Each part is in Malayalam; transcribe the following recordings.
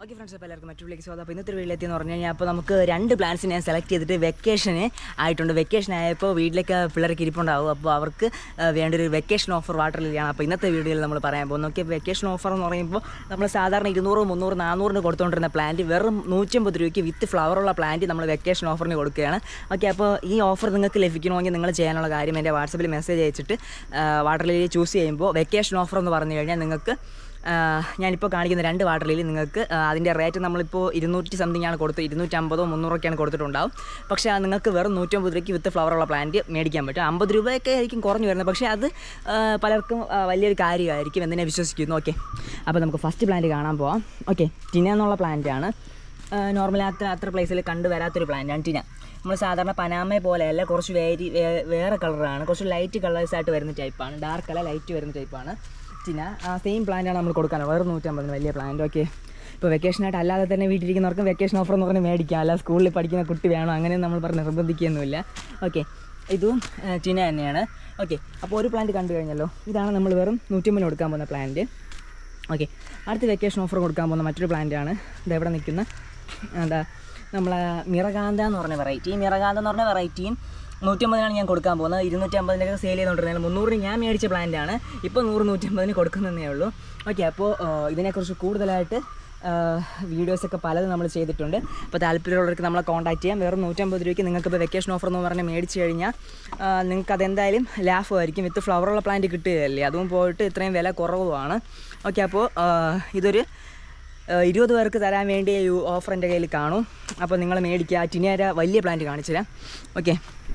ഓക്കെ ഫ്രണ്ട്സ് അപ്പോൾ എല്ലാവർക്കും മറ്റു വിളിക്ക് സ്വാഗതം അപ്പോൾ ഇന്നത്തെ വീട്ടിലെത്തി എന്ന് പറഞ്ഞു കഴിഞ്ഞാൽ അപ്പോൾ നമുക്ക് രണ്ട് പ്ലാൻസ് ഞാൻ സെലക്ട് ചെയ്തിട്ട് വെക്കേഷന് ആയിട്ടുണ്ട് വെക്കേഷൻ ആയപ്പോൾ വീട്ടിലേക്ക് പിള്ളേർക്ക് ഇരിപ്പുണ്ടാവും അപ്പോൾ അവർക്ക് ആ, വേണ്ട ഒരു വെക്കേഷൻ ഓഫർ വാട്ടർ ലില്ലിയാണ് അപ്പോൾ ഇന്നത്തെ വീഡിയോയിൽ നമ്മൾ പറയാൻ പോകുന്നത് ഓക്കെ വെക്കേഷൻ ഓഫർ എന്ന് പറയുമ്പോൾ നമ്മൾ സാധാരണ ഇരുന്നൂറ് മുന്നൂറ് നാനൂറിന് കൊടുത്തുകൊണ്ടിരുന്ന പ്ലാന്റ് വെറും നൂറ്റമ്പത് രൂപയ്ക്ക് വിത്ത് ഫ്ലവറുള്ള പ്ലാന്റ് നമ്മൾ വെക്കേഷൻ ഓഫറിന് കൊടുക്കുകയാണ് ഓക്കെ അപ്പോൾ ഈ ഓഫർ നിങ്ങൾക്ക് ലഭിക്കണമെങ്കിൽ നിങ്ങൾ ചെയ്യാനുള്ള കാര്യം എൻ്റെ വാട്സപ്പിൽ മെസ്സേജ് അയച്ചിട്ട് വാട്ടർ ലില്ലി ചൂസ് ചെയ്യുമ്പോൾ വെക്കേഷൻ ഓഫർ എന്ന് പറഞ്ഞു കഴിഞ്ഞാൽ നിങ്ങൾക്ക് ആഹ് ഞാനിപ്പോൾ കാണിക്കുന്ന രണ്ട് വാട്ടർ ലില്ലി നിങ്ങൾക്ക് ആഹ് അതിൻ്റെ റേറ്റ് നമ്മളിപ്പോൾ ഇരുന്നൂറ്റി സംതിങ് ആണ് കൊടുത്ത് ഇരുന്നൂറ്റമ്പതോ മുന്നൂറൊക്കെയാണ് കൊടുത്തിട്ടുണ്ടാവും പക്ഷേ അത് നിങ്ങൾക്ക് വെറും നൂറ്റമ്പത് രൂപയ്ക്ക് വിത്ത് ഫ്ലവറുള്ള പ്ലാന്റ് മേടിക്കാൻ പറ്റും അമ്പത് രൂപയൊക്കെ ആയിരിക്കും കുറഞ്ഞു വരുന്നത് പക്ഷേ അത് ആഹ് പലർക്കും ആഹ് വലിയൊരു കാര്യമായിരിക്കും എന്നെ വിശ്വസിക്കുന്നു ഓക്കെ അപ്പോൾ നമുക്ക് ഫസ്റ്റ് പ്ലാന്റ് കാണാൻ പോവാം ഓക്കെ ടിന എന്നുള്ള പ്ലാന്റാണ് നോർമലി അത്ര അത്ര പ്ലേസിൽ കണ്ടുവരാത്തൊരു പ്ലാന്റാണ് ടിന നമ്മൾ സാധാരണ പനാമയെ പോലെയല്ല കുറച്ച് വേരി വേ- വേറെ കളറാണ് കുറച്ച് ലൈറ്റ് കളേഴ്സ് ആയിട്ട് വരുന്ന ടൈപ്പാണ് ഡാർക്ക് അല്ല ലൈറ്റ് വരുന്ന ടൈപ്പാണ് ടിന ആ സെയിം പ്ലാന്റാണ് നമ്മൾ കൊടുക്കാനുള്ളത് വേറെ നൂറ്റമ്പതിന് വലിയ പ്ലാന്റ് ഓക്കെ ഇപ്പോൾ വെക്കേഷനായിട്ട് അല്ലാതെ തന്നെ വീട്ടിലിരിക്കുന്നവർക്ക് വെക്കേഷൻ ഓഫർ എന്ന് പറഞ്ഞ് മേടിക്കാം അല്ല സ്കൂളിൽ പഠിക്കുന്ന കുട്ടി വേണം അങ്ങനെ നമ്മൾ പറഞ്ഞ് നിർബന്ധിക്കുകയൊന്നുമില്ല ഓക്കെ ഇതും ആ, ടിന തന്നെയാണ് ഓക്കെ അപ്പോൾ ഒരു പ്ലാന്റ് കണ്ടു കഴിഞ്ഞല്ലോ ഇതാണ് നമ്മൾ വെറും നൂറ്റമ്പതിന് കൊടുക്കാൻ പോകുന്ന പ്ലാന്റ് ഓക്കെ അടുത്ത വെക്കേഷൻ ഓഫർ കൊടുക്കാൻ പോകുന്ന മറ്റൊരു പ്ലാന്റാണ് ഇത് എവിടെ നിൽക്കുന്ന എന്താ നമ്മളെ മിറകാന്ത എന്ന് പറഞ്ഞ വെറൈറ്റി ഈ മിറകാന്ത എന്ന് പറഞ്ഞ വെറൈറ്റിയും നൂറ്റമ്പതിനാണ് ഞാൻ കൊടുക്കാൻ പോകുന്നത് ഇരുന്നൂറ്റമ്പതിനൊക്കെ സെയിൽ ചെയ്തുകൊണ്ടിരുന്നത് മുന്നൂറിന് ഞാൻ മേടിച്ച പ്ലാന്റാണ് ഇപ്പോൾ നൂറ് നൂറ്റമ്പതിന് കൊടുക്കുന്നതേ ഉള്ളൂ ഓക്കെ അപ്പോൾ ഇതിനെക്കുറിച്ച് കൂടുതലായിട്ട് വീഡിയോസൊക്കെ പലതും നമ്മൾ ചെയ്തിട്ടുണ്ട് അപ്പോൾ താല്പര്യമുള്ളവർക്ക് നമ്മളെ കോൺടാക്ട് ചെയ്യാം വെറും നൂറ്റമ്പത് രൂപയ്ക്ക് നിങ്ങൾക്ക് ഇപ്പോൾ വെക്കേഷൻ ഓഫർ എന്ന് പറഞ്ഞ് മേടിച്ച് കഴിഞ്ഞാൽ നിങ്ങൾക്ക് അതെന്തായാലും ലാഭമായിരിക്കും വിത്ത് ഫ്ലവറുള്ള പ്ലാന്റ് കിട്ടുകയല്ലേ അതും പോയിട്ട് ഇത്രയും വില കുറവുമാണ് ഓക്കെ അപ്പോൾ ഇതൊരു ഏഹ് ഇരുപത് പേർക്ക് തരാൻ വേണ്ടി ഈ ഓഫർ എൻ്റെ കയ്യിൽ കാണും അപ്പോൾ നിങ്ങൾ മേടിക്കുക ടിനിയാര വലിയ പ്ലാന്റ് കാണിച്ചു തരാം ഓക്കെ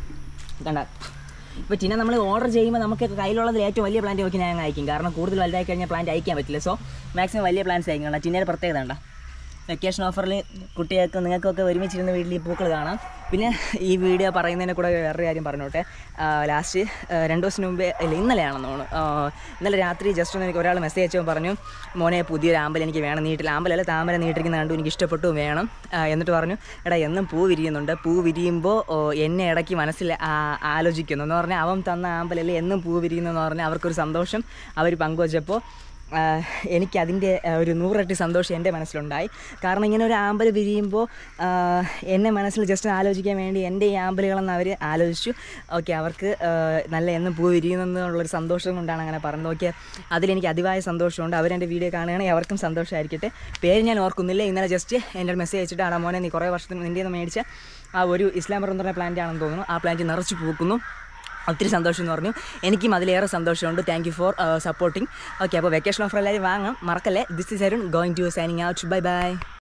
കണ്ട ഇപ്പോൾ ടിന നമ്മൾ ഓർഡർ ചെയ്യുമ്പോൾ നമുക്ക് കയ്യിലുള്ളതിൽ ഏറ്റവും വലിയ പ്ലാന്റ് നോക്കി ഞാൻ അയക്കും കാരണം കൂടുതൽ വലുതായി കഴിഞ്ഞാൽ പ്ലാന്റ് അയക്കാൻ പറ്റില്ല സോ മാക്സിമം വലിയ പ്ലാന്റ്സ് അയക്കണം ടിനയുടെ പ്രത്യേകത ഉണ്ടോ വെക്കേഷൻ ഓഫറിൽ കുട്ടികൾക്ക് നിങ്ങൾക്കൊക്കെ ഒരുമിച്ചിരുന്ന വീട്ടിൽ ഈ പൂക്കൾ കാണാം പിന്നെ ഈ വീഡിയോ പറയുന്നതിനെ കൂടെ വേറൊരു കാര്യം പറഞ്ഞോട്ടെ ലാസ്റ്റ് രണ്ട് ദിവസത്തിന് മുമ്പേ ഇല്ല ഇന്നലെയാണെന്ന് തോന്നുന്നു ആ, ഇന്നലെ രാത്രി ജസ്റ്റ് ഒന്ന് എനിക്ക് ഒരാൾ മെസ്സേജ് അയച്ചപ്പോൾ പറഞ്ഞു മോനെ പുതിയൊരു ആമ്പൽ എനിക്ക് വേണം നീട്ടിൽ ആമ്പലല്ല താമര നീട്ടിരിക്കുന്ന കണ്ടു എനിക്ക് ഇഷ്ടപ്പെട്ടു വേണം ആ, എന്നിട്ട് പറഞ്ഞു എടാ എന്നും പൂ വിരിയുന്നുണ്ട് പൂ വിരിയുമ്പോൾ ഓ, എന്നെ ഇടയ്ക്ക് മനസ്സിൽ ആ- ആലോചിക്കുന്നു എന്ന് പറഞ്ഞാൽ അവൻ തന്ന ആമ്പലല്ലേ എന്നും പൂ വിരിയുന്നു എന്ന് പറഞ്ഞാൽ അവർക്കൊരു സന്തോഷം അവർ പങ്കുവച്ചപ്പോൾ ആഹ് എനിക്ക് അതിൻ്റെ ആഹ് ഒരു നൂറട്ടി സന്തോഷം എൻ്റെ മനസ്സിലുണ്ടായി കാരണം ഇങ്ങനെ ഒരു ആമ്പൽ വിരിയുമ്പോൾ ആഹ് എന്നെ മനസ്സിൽ ജസ്റ്റ് ആലോചിക്കാൻ വേണ്ടി എൻ്റെ ഈ ആമ്പലുകളെന്ന് അവർ ആലോചിച്ചു ഓക്കെ അവർക്ക് ആഹ് നല്ല എന്നും പൂ വിരിയുന്നെന്നുള്ളൊരു സന്തോഷം കൊണ്ടാണ് അങ്ങനെ പറഞ്ഞത് ഓക്കെ അതിലെനിക്ക് അതിവായ സന്തോഷമുണ്ട് അവരെൻ്റെ വീഡിയോ കാണുകയാണെങ്കിൽ അവർക്കും സന്തോഷമായിരിക്കട്ടെ പേര് ഞാൻ ഓർക്കുന്നില്ല ഇന്നലെ ജസ്റ്റ് എൻ്റെ മെസ്സേജ് അയച്ചിട്ട് ആടാ മോനെ നീ കുറേ വർഷത്തിന് നിൻ്റെ നിന്ന് മേടിച്ച ആ ഒരു ഇസ്ലാം എന്ന് പറഞ്ഞ പ്ലാന്റ് ആണെന്ന് തോന്നുന്നു ആ പ്ലാന്റ് നിറച്ച് പൂക്കുന്നു ഒത്തിരി സന്തോഷം എന്ന് പറഞ്ഞു എനിക്കും അതിലേറെ സന്തോഷമുണ്ട് thank you for supporting okay അപ്പോൾ വെക്കേഷൻ ഓഫർ എല്ലാവരും വാങ്ങാം മറക്കല്ലേ this is Arun going to signing out bye by